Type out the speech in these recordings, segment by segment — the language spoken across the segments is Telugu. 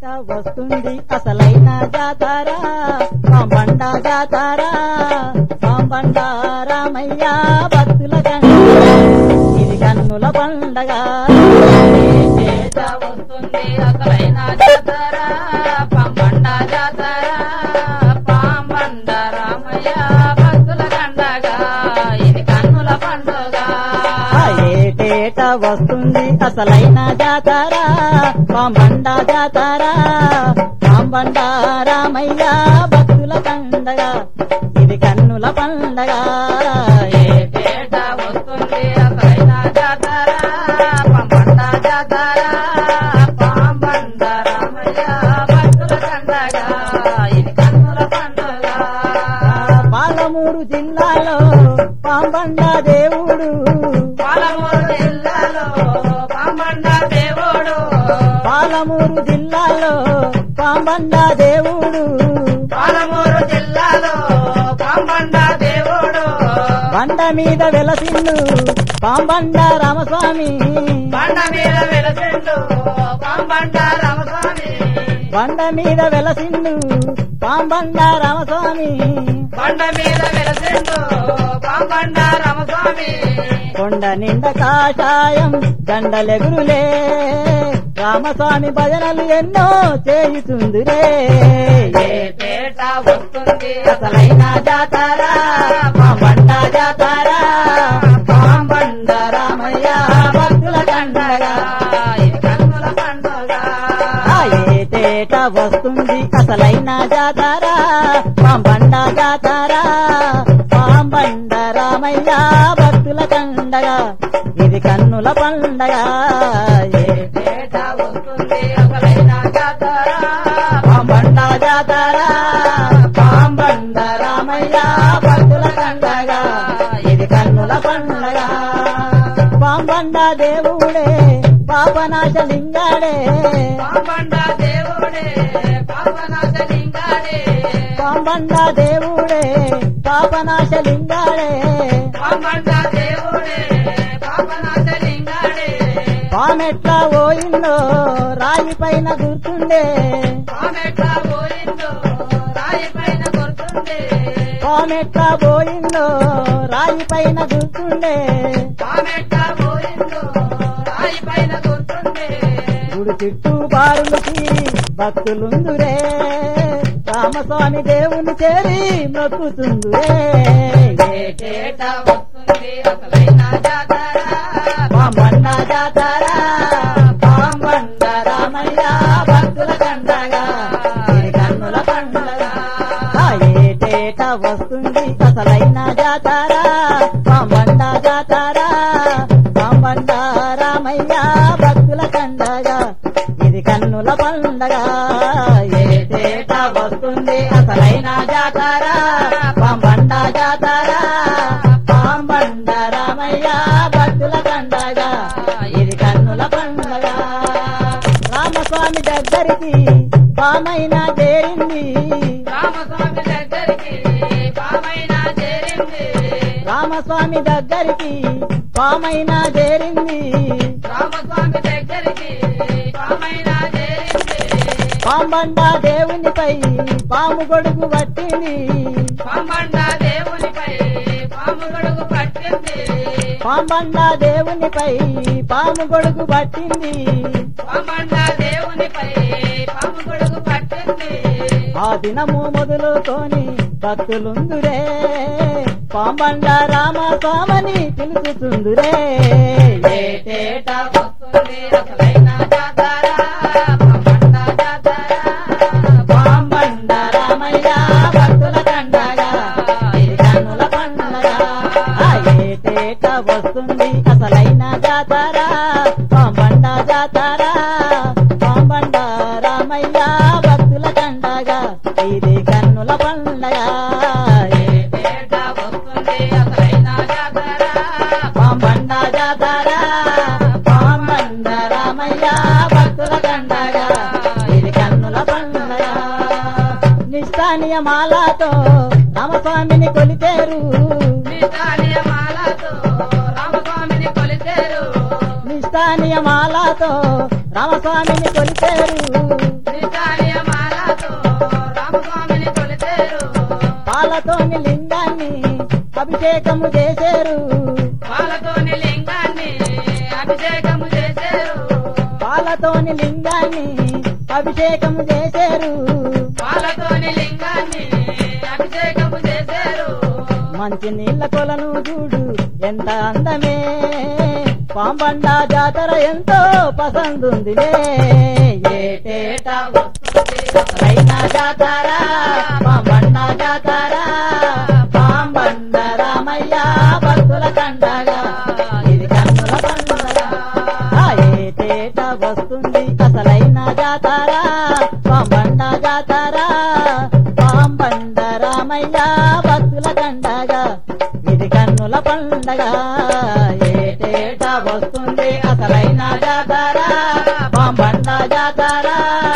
వస్తుంది అసలైన జాతారా పాంబండ జాతారా పాంబండ రామయ్య భక్తుల కండ ఇది కన్నుల పండగ చేత వస్తుంది అసలైన జాతర పంబండ జాతర పాంబండ రామయ్య భక్తుల కండగా ఇది కన్నుల పండుగ ఆ ఏటేట వస్తుంది అసలైన జాతారా పాంబండ జాతారా పాంబండ రామయ్య భక్తుల పండగ ఇది కన్నుల పండగ ఏటేట వస్తుంది అసలైన జాతర పంబండ జాతర పాంబండ రామయ్య భక్తుల కండగా ఇది కన్నుల పండుగ పాలమూరు జిల్లాలో పాంబండ దేవుడు పాలమూరు జిల్లాలో పాంబండ దేవుడు పాలమూరు జిల్లాలో పాంబండ దేవుడు పాలమూరు జిల్లాలో పాంబండ దేవుడు బండ మీద వెలసిండు పాంబండ రామస్వామి బండ మీద వెలసిండు పాంబండ రామస్వామి బండ మీద వెలసిండు పాంబండ రామస్వామి బండ మీద వెలసిండు పాంబండ రామస్వామి కొండ నిండ కాషాయం దండలెగురులే రామస్వామి భజనలు ఎన్నో చేయుతుందిరే ఏటేట వస్తుంది అసలైన జాతారా పాంబండ జాతారా పాంబండ రామయ్య భక్తుల కండగా ఇది కన్నుల పండుగ ఆ ఏటేట వస్తుంది అసలైన జాతారా పాంబండ జాతారా పాంబండ రామయ్య భక్తుల కండగా ఇది కన్నుల పండగ ఏటేట వస్తుంది అసలైన జాతర పాంబండ జాతారా పాంబండ రామయ్య భక్తుల కండగా ఇది కన్నుల పండగ పాంబండ దేవుడే పాపనాశ లింగాడే పాంబండ దేవుడే పాపనాశ లింగాడే పాంబండ దేవుడే పాపనాశ లింగాడే పాంబండ దేవుడే పాపనాశ లింగాడే పామెట్లా పోయిందో రాయి పైన గుర్తుండే పామెట్లా పోయిందో రాయి పైన గుర్తుండే పామెట్లా పోయిందో రాయి పైన గుర్తుండే పామెట్లా పోయిందో రాయి పైన గుర్తుండే గుడి చుట్టూ బారులు తీరి భక్తులుందురే రామస్వామి దేవుని చేరి మొక్కుతుందురే ఏటేట వస్తుంది అసలైన జాతర పాంబండ జాతారా పాంబండ రామయ్య భక్తుల కండగా ఇది కన్నుల పండుగ ఆ ఏటేట వస్తుంది అసలైన జాతారా పాంబండ జాతారా పాంబండ రామయ్య భక్తుల కండగా ఇది కన్నుల పండగ ఏటేట వస్తుంది అసలైన జాతారా పాంబండ జాతారా పాంబండ రామయ్య భక్తుల కండగా ఇది కన్నుల పండగ రామస్వామి దగ్గరికి పామైనా చేరింది రామస్వామి దగ్గరికి పామైనా చేరింది రామస్వామి దగ్గరికి పామైనా చేరింది రామస్వామి దగ్గరికి పామైనా చేరింది పాంబండ దేవునిపై పాము గొడుగు పట్టింది పాంబండ దేవునిపై పాము గొడుగు పట్టింది పాంబండ దేవునిపై పాము గొడుగు పట్టింది పాంబండ దేవునిపై పాము గొడుగు పట్టింది ఆ దినము మొదలుకొని భక్తులుందురే పాంబండ రామస్వామని పిలుచుతుందురే ఏటేట వస్తుంది అసలైన జాతర పాంబండ జాతర పాంబండ రామయ్య భక్తుల కండగా ఇది కన్నుల పండగ ఆ ఏటేట వస్తుంది అసలైన జాతర పాంబండ జాతర పాంబండ రామయ్య భక్తుల కండగా ఇది కన్నుల పండగ ఏటేట వస్తుంది అసలైన జాతర పాంబండ జాతర పాంబండ రామయ్య భక్తుల కండగా ఇది కన్నుల పండగ నిష్ఠానియమాలతో రామస్వామిని కొలితేరు నిజానియమాలతో రామస్వామిని కొలిచేరు నిష్ఠానియమాలతో రామస్వామిని కొలితేరు నిజ అభిషేకము చేశారు పాలతోని లింగాన్ని అభిషేకము చేశారు పాలతోని లింగాన్ని అభిషేకము చేశారు పాలతోని లింగాన్ని అభిషేకము చేశారు మంచి నీళ్ళ కొలను చూడు ఎంత అందమే పాంబండ జాతర ఎంతో పసందుందిలే ఏటేటా వస్తుంది అసలైన జాతర పాంబండ జాతర పాంబండ రామయ్య భక్తుల కండగా ఇది కన్నుల పండుగ ఆ ఏటేట వస్తుంది అసలైన జాతర పాంబండ జాతర పాంబండ రామయ్య భక్తుల కండగా ఇది కన్నుల పండగ ఏటేట వస్తుంది అసలైన జాతర పాంబండ జాతర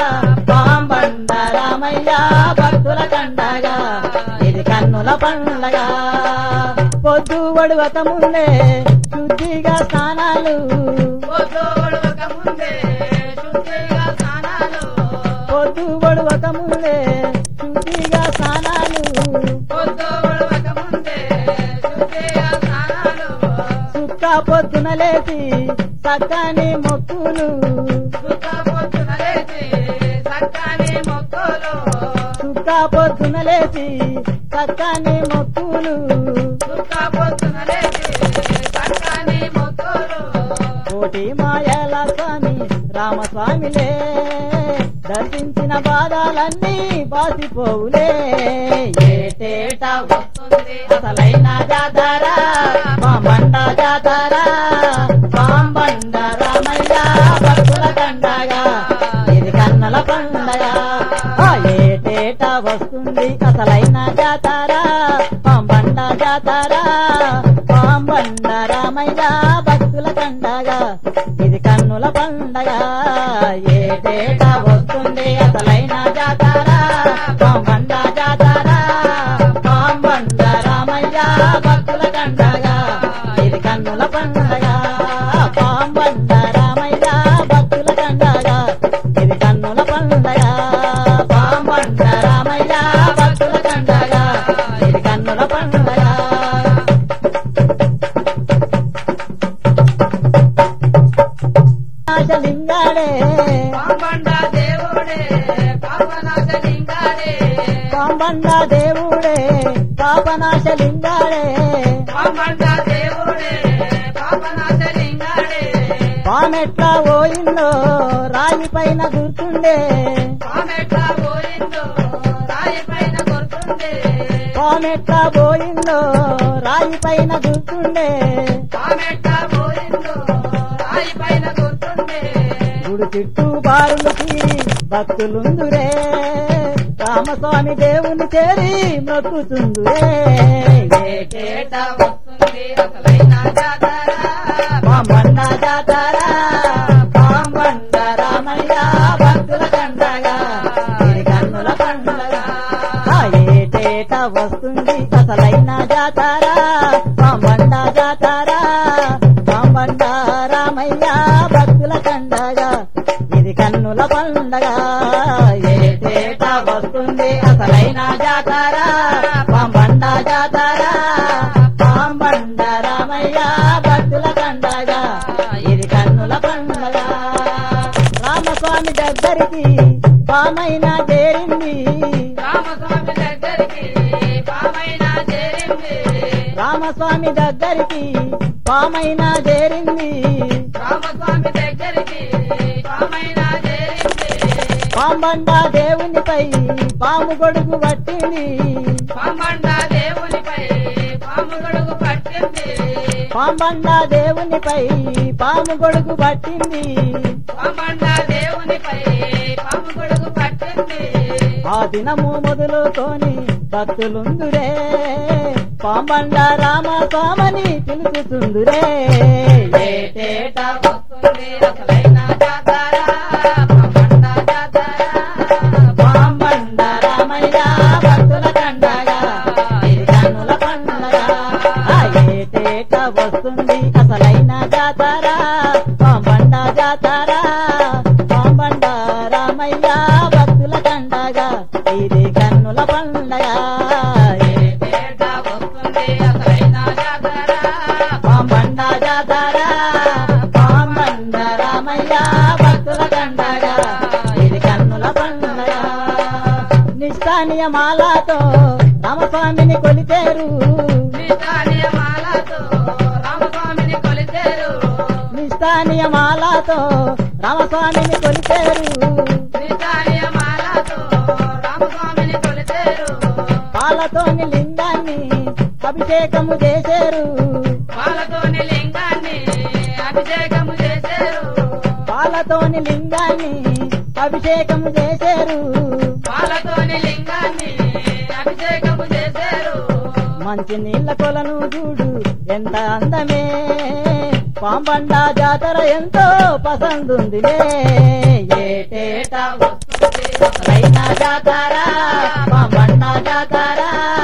పాంబండ రామయ్య భక్తుల కండగా ఇది కన్నుల పండగ పొద్దు వడువక ముందే శుద్ధిగా స్నానాలు పొద్దుగొడవక ముందే శుద్ధిగా స్నానాలు పొద్దు వడువక ముందే శుద్ధిగా స్నానాలు పొద్దుగొడవక ముందే శుద్ధిగా స్నానాలు సుక్క పొద్దున లేచి చక్కని మొక్కులు సుఖ పొద్దున లేచి చక్కని మొక్కులు సుక్క పొద్దున లేచి చక్కని మొక్కులు సుఖ పొద్దున లేచి చక్కని మొక్కులు కోటి మాయల స్వామి రామస్వామిలే దర్శించిన బాధలన్నీ బాసిపోవులే ఏటేటా వస్తుంది అసలైన జాతర పాంబండ జాతర పాంబండ రామయ్య భక్తుల కండగా ఇది కన్నల పండగ ఆ ఏటేట వస్తుంది అసలైన జాతర పాంబండ జాతర పాంబండ రామయ్య భక్తుల కండగా ఇది కన్నుల పండగ ఏటేట వస్తుంది అసలైన జాతర పాంబండ జాతర పాంబండ రామయ్య భక్తుల కండగా ఇది కన్నుల పండగ పాంబండ రామయ్య భక్తుల కండగా ఇది కన్నుల పండగ పాంబండ రామయ్య భక్తుల కండగా ఇది కన్నుల పండగ నాశలింగాడే పాంబండ దేవుడే పాపనాశ లింగాడే పాంబండ దేవుడే పాపనాశలింగాడే పాంబండ దేవుడే పాపనాశ లింగాడే పామెట్లా పోయిందో రాయి పైన గుర్తుండే పామెట్లా పోయిందో రాయి పైన కొడుతుండే పామెట్లా పోయిందో రాయి పైన గుర్తుండే పామెట్లా పోయిందో రాయి పైన కొడుతుండే గుడి చుట్టూ బారులు తీరి భక్తులుందురే రామస్వామి దేవుని చేరి మొక్కుతుందురే ఏటేట వస్తుంది అసలైన జాతర పాంబండ జాతర పాంబండ రామయ్య భక్తుల కండగా ఇది కన్నుల పండగ ఆ ఏటేట వస్తుంది అసలైన జాతర పాంబండ జాతర పాంబండ రామయ్య భక్తుల కండగా ఇది కన్నుల పండగ ఏటేట వస్తుంది అసలైన జాతర పాంబండ జాతర పాంబండ రామయ్య భక్తుల కండగా ఇది కన్నుల పండగ రామస్వామి దగ్గరికి పామైన చేరింది రామస్వామి దగ్గరికి పామైన చేరింది రామస్వామి దగ్గరికి పామైన చేరింది రామస్వామి దగ్గరికి పామైన చేరింది పాంబండ దేవునిపై పాము గొడుగు పట్టింది పాంబండ దేవునిపై పాము గొడుగు పట్టింది పాంబండ దేవునిపై పాము గొడుగు పట్టింది పాంబండ దేవునిపై పాము గొడుగు పట్టింది ఆ దినము మొదలుకొని భక్తులుందురే పాంబండ రామస్వామని పిలుచుతుందురే ఏటేటా వస్తుంది అసలైన జాతర పాంబండ జాతర పాంబండ రామయ్య భక్తుల కండగా ఇది కన్నుల పండగ ఆ ఏటేట వస్తుంది అసలైన జాతర పాంబండ జాతర పాంబండ రామయ్య భక్తుల కండగా ఇది కన్నుల పండగ ఏటేట వస్తుంది అసలైన నిష్ఠానియమాలతో రామస్వామిని కొలిచేరు నిష్ఠానియమాలతో రామస్వామిని కొలిచేరు నిష్ఠానియమాలతో రామస్వామిని కొలిచేరు నిష్ఠానియమాలతో రామస్వామిని కొలిచేరు పాలతోని లింగాన్ని అభిషేకము చేశారు వాళ్ళతోని లింగాన్ని అభిషేకము చేశారు పాలతోని లింగాన్ని అభిషేకము చేశారు వాళ్ళతోని లింగాన్ని అభిషేకము చేశారు మంచి నీళ్ళ కొలను చూడు ఎంత అందమే పాంబండ జాతర ఎంతో పసందుందిలే ఏటేటా అసలైన జాతర పాంబండ జాతర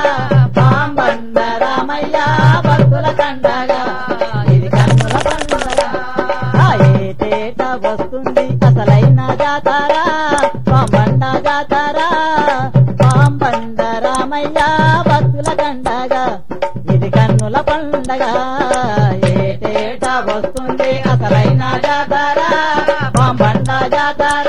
పాంబండ రామయ్య భక్తుల కండగా ఇది కన్నుల పండగ ఆ ఏటేటా వస్తుంది అసలైన జాతర పాంబండ జాతర పాంబండ రామయ్య భక్తుల కండగా ఇది కన్నుల పండగ ఏటేటా వస్తుంది అసలైన జాతర పాంబండ జాతర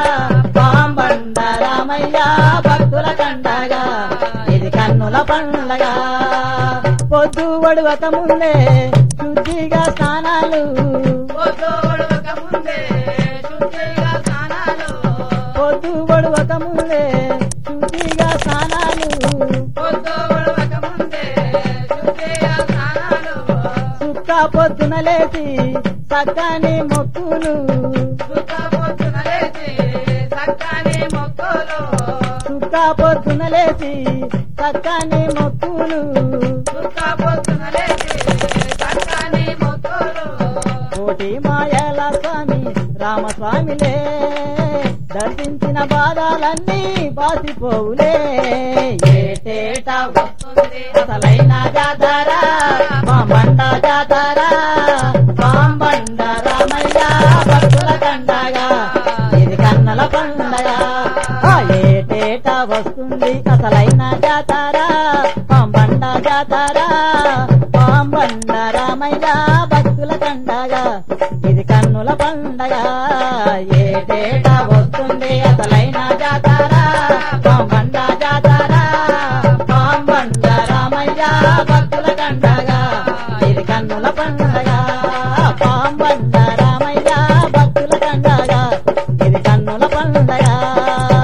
పాంబండ రామయ్య భక్తుల కండగా ఇది కన్నుల పండగ పొద్దు ఒడవక ముందే శుద్ధిగా స్నానాలు పొద్దు ఒడవక ముందే శుద్ధిగా స్నానాలు పొద్దు ఒడవక ముందే శుద్ధిగా స్నానాలు పొద్దు ఒడవక ముందే శుద్ధిగా స్నానాలు సుక్క పొద్దున లేచి సక్కని మొక్కులు సుఖ పొద్దున లేచి సక్కని మొక్కులు సుక్క పొద్దున లేచి సక్కని మొక్కులు సుఖ పొద్దున లేచి సక్కని మొక్కులు కోటి మాయల స్వామి రామస్వామిలే దర్శించిన బాధలన్నీ బాసిపోవులే ఏటేటా వస్తుంది అసలైన జాతర పాంబండ జాతర పాంబండ రామయ్య భక్తుల కండగా ఇది కన్నల పండగ ఆ ఏటేటా వస్తుంది అసలైన జాతర పాంబండ జాతర పాంబండ రామయ్య భక్తుల కండగా ఇది కన్నుల పండగ ఏటేటా వస్తుంది అసలైన జాతర పాంబండ జాతర పాంబండ రామయ్య భక్తుల కండగా ఇది కన్నుల పండగ పాంబండ రామయ్య భక్తుల కండగా ఇది కన్నుల పండగ